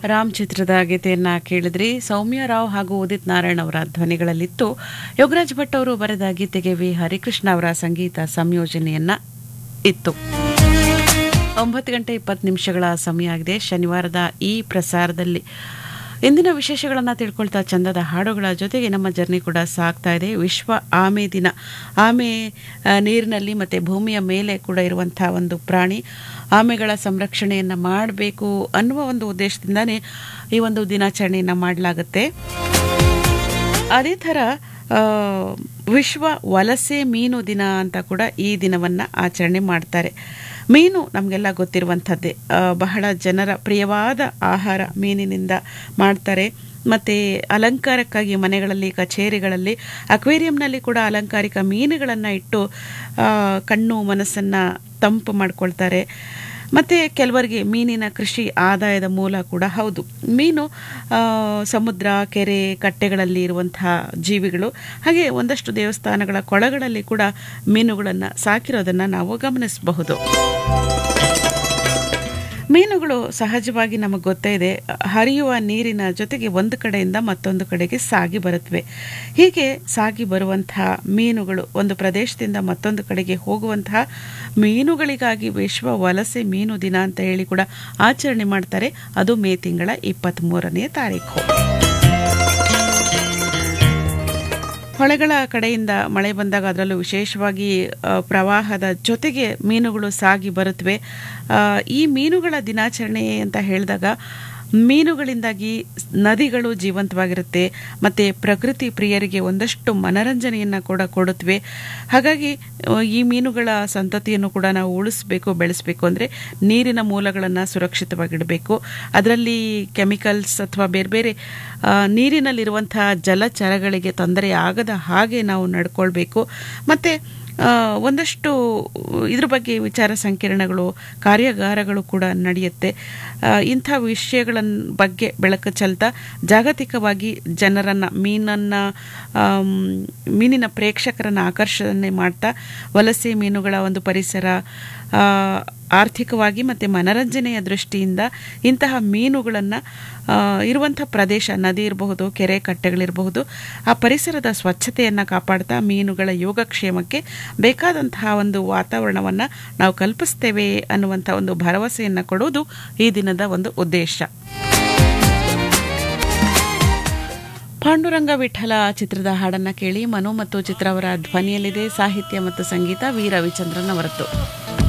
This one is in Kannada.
ರಾಮ್ ಚಿತ್ರದ ಗೀತೆಯನ್ನ ಕೇಳಿದ್ರಿ ಸೌಮ್ಯ ರಾವ್ ಹಾಗೂ ಉದಿತ್ ನಾರಾಯಣ್ ಅವರ ಧ್ವನಿಗಳಲ್ಲಿತ್ತು ಯೋಗರಾಜ್ ಭಟ್ ಅವರು ಬರೆದ ಗೀತೆಗೆ ವಿ ಹರಿಕೃಷ್ಣ ಅವರ ಸಂಗೀತ ಸಂಯೋಜನೆಯನ್ನ ಇತ್ತು ಒಂಬತ್ತು ಗಂಟೆ ಇಪ್ಪತ್ತು ನಿಮಿಷಗಳ ಸಮಯ ಆಗಿದೆ ಶನಿವಾರದ ಈ ಪ್ರಸಾರದಲ್ಲಿ ಇಂದಿನ ವಿಶೇಷಗಳನ್ನು ತಿಳ್ಕೊಳ್ತಾ ಚಂದದ ಹಾಡುಗಳ ಜೊತೆಗೆ ನಮ್ಮ ಜರ್ನಿ ಕೂಡ ಸಾಗ್ತಾ ಇದೆ ವಿಶ್ವ ಆಮೆ ದಿನ ಆಮೆ ಆ, ನೀರಿನಲ್ಲಿ ಮತ್ತು ಭೂಮಿಯ ಮೇಲೆ ಕೂಡ ಇರುವಂಥ ಒಂದು ಪ್ರಾಣಿ ಆಮೆಗಳ ಸಂರಕ್ಷಣೆಯನ್ನು ಮಾಡಬೇಕು ಅನ್ನುವ ಒಂದು ಉದ್ದೇಶದಿಂದಾನೇ ಈ ಒಂದು ದಿನಾಚರಣೆಯನ್ನು ಮಾಡಲಾಗುತ್ತೆ ಅದೇ ಥರ ಆ, ವಿಶ್ವ ವಲಸೆ ಮೀನು ದಿನ ಅಂತ ಕೂಡ ಈ ದಿನವನ್ನು ಆಚರಣೆ ಮಾಡ್ತಾರೆ ಮೀನು ನಮಗೆಲ್ಲ ಗೊತ್ತಿರುವಂಥದ್ದೇ ಆ, ಬಹಳ ಜನರ ಪ್ರಿಯವಾದ ಆಹಾರ ಮೀನಿನಿಂದ ಮಾಡ್ತಾರೆ ಮತ್ತು ಅಲಂಕಾರಕ್ಕಾಗಿ ಮನೆಗಳಲ್ಲಿ ಕಚೇರಿಗಳಲ್ಲಿ ಅಕ್ವೇರಿಯಂನಲ್ಲಿ ಕೂಡ ಅಲಂಕಾರಿಕ ಮೀನುಗಳನ್ನು ಇಟ್ಟು ಆ, ಕಣ್ಣು ಮನಸ್ಸನ್ನು ತಂಪು ಮಾಡ್ಕೊಳ್ತಾರೆ ಮತ್ತು ಕೆಲವರಿಗೆ ಮೀನಿನ ಕೃಷಿ ಆದಾಯದ ಮೂಲ ಕೂಡ ಹೌದು ಮೀನು ಆ, ಸಮುದ್ರ ಕೆರೆ ಕಟ್ಟೆಗಳಲ್ಲಿ ಇರುವಂತಹ ಜೀವಿಗಳು ಹಾಗೆ ಒಂದಷ್ಟು ದೇವಸ್ಥಾನಗಳ ಕೊಳಗಳಲ್ಲಿ ಕೂಡ ಮೀನುಗಳನ್ನು ಸಾಕಿರೋದನ್ನು ನಾವು ಗಮನಿಸಬಹುದು ಮೀನುಗಳು ಸಹಜವಾಗಿ ನಮಗೆ ಗೊತ್ತೇ ಇದೆ ಹರಿಯುವ ನೀರಿನ ಜೊತೆಗೆ ಒಂದು ಕಡೆಯಿಂದ ಮತ್ತೊಂದು ಕಡೆಗೆ ಸಾಗಿ ಬರುತ್ತವೆ ಹೀಗೆ ಸಾಗಿ ಬರುವಂತಹ ಮೀನುಗಳು ಒಂದು ಪ್ರದೇಶದಿಂದ ಮತ್ತೊಂದು ಕಡೆಗೆ ಹೋಗುವಂತಹ ಮೀನುಗಳಿಗಾಗಿ ವಿಶ್ವ ವಲಸೆ ಮೀನು ದಿನ ಅಂತ ಹೇಳಿ ಕೂಡ ಆಚರಣೆ ಮಾಡ್ತಾರೆ ಅದು ಮೇ ತಿಂಗಳ ಇಪ್ಪತ್ತ್ಮೂರನೇ ತಾರೀಕು ಹೊಳೆಗಳ ಕಡೆಯಿಂದ ಮಳೆ ಬಂದಾಗ ಅದರಲ್ಲೂ ವಿಶೇಷವಾಗಿ ಆ, ಪ್ರವಾಹದ ಜೊತೆಗೆ ಮೀನುಗಳು ಸಾಗಿ ಬರುತ್ತವೆ ಆ, ಈ ಮೀನುಗಳ ದಿನಾಚರಣೆ ಅಂತ ಹೇಳಿದಾಗ ಮೀನುಗಳಿಂದಾಗಿ ನದಿಗಳು ಜೀವಂತವಾಗಿರುತ್ತೆ ಮತ್ತು ಪ್ರಕೃತಿ ಪ್ರಿಯರಿಗೆ ಒಂದಷ್ಟು ಮನರಂಜನೆಯನ್ನು ಕೂಡ ಕೊಡುತ್ತವೆ ಹಾಗಾಗಿ ಆ, ಈ ಮೀನುಗಳ ಸಂತತಿಯನ್ನು ಕೂಡ ನಾವು ಉಳಿಸ್ಬೇಕು ಬೆಳೆಸಬೇಕು ಅಂದರೆ ನೀರಿನ ಮೂಲಗಳನ್ನು ಸುರಕ್ಷಿತವಾಗಿಡಬೇಕು ಅದರಲ್ಲಿ ಕೆಮಿಕಲ್ಸ್ ಅಥವಾ ಬೇರೆ ಬೇರೆ ಆ, ನೀರಿನಲ್ಲಿರುವಂತಹ ಜಲಚರಗಳಿಗೆ ತೊಂದರೆ ಆಗದ ಹಾಗೆ ನಾವು ನಡ್ಕೊಳ್ಬೇಕು ಮತ್ತು ಆ, ಒಂದಷ್ಟು ಇದ್ರ ಬಗ್ಗೆ ವಿಚಾರ ಸಂಕಿರಣಗಳು ಕಾರ್ಯಾಗಾರಗಳು ಕೂಡ ನಡೆಯುತ್ತೆ ಆ, ಇಂಥ ವಿಷಯಗಳ ಬಗ್ಗೆ ಬೆಳಕು ಚೆಲ್ತಾ ಜಾಗತಿಕವಾಗಿ ಜನರನ್ನು ಮೀನನ್ನು ಆಮ್, ಮೀನಿನ ಪ್ರೇಕ್ಷಕರನ್ನು ಆಕರ್ಷಣೆ ಮಾಡ್ತಾ ವಲಸೆ ಮೀನುಗಳ ಒಂದು ಪರಿಸರ ಆ, ಆರ್ಥಿಕವಾಗಿ ಮತ್ತು ಮನರಂಜನೆಯ ದೃಷ್ಟಿಯಿಂದ ಇಂತಹ ಮೀನುಗಳನ್ನು ಇರುವಂಥ ಪ್ರದೇಶ ನದಿ ಇರಬಹುದು ಕೆರೆ ಕಟ್ಟೆಗಳಿರಬಹುದು ಆ ಪರಿಸರದ ಸ್ವಚ್ಛತೆಯನ್ನು ಕಾಪಾಡ್ತಾ ಮೀನುಗಳ ಯೋಗಕ್ಷೇಮಕ್ಕೆ ಬೇಕಾದಂತಹ ಒಂದು ವಾತಾವರಣವನ್ನು ನಾವು ಕಲ್ಪಿಸ್ತೇವೆ ಅನ್ನುವಂಥ ಒಂದು ಭರವಸೆಯನ್ನು ಕೊಡುವುದು ಈ ದಿನದ ಒಂದು ಉದ್ದೇಶ ಪಾಂಡುರಂಗ ವಿಠಲ ಚಿತ್ರದ ಹಾಡನ್ನ ಕೇಳಿ ಮನು ಮತ್ತು ಚಿತ್ರ ಅವರ ಧ್ವನಿಯಲ್ಲಿದೆ ಸಾಹಿತ್ಯ ಮತ್ತು ಸಂಗೀತ ವಿ ರವಿಚಂದ್ರನ್ ಅವರದ್ದು